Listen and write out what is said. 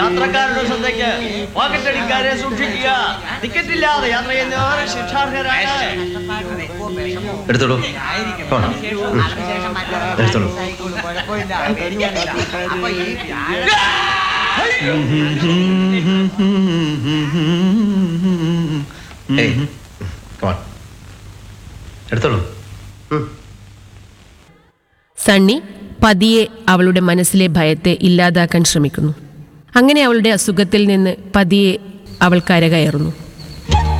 യാത്രക്കാരുടെ ശ്രദ്ധയ്ക്ക് പോക്കറ്റടിക്കാരെ സൂക്ഷിക്കുക ടിക്കറ്റ് ഇല്ലാതെ യാത്ര ചെയ്യുന്നവർ ശിക്ഷാർഹരാണ് എടുത്തോളൂ പോണം. ഉം. എടുത്തോളൂ ഏയ് come on. എടുത്തോളൂ ഉം. സണ്ണി പതിയെ അവളുടെ മനസ്സിലെ ഭയത്തെ ഇല്ലാതാക്കാൻ ശ്രമിക്കുന്നു അങ്ങനെ അവളുടെ അസുഖത്തിൽ നിന്ന് പതിയെ അവൾ കരകയറുന്നു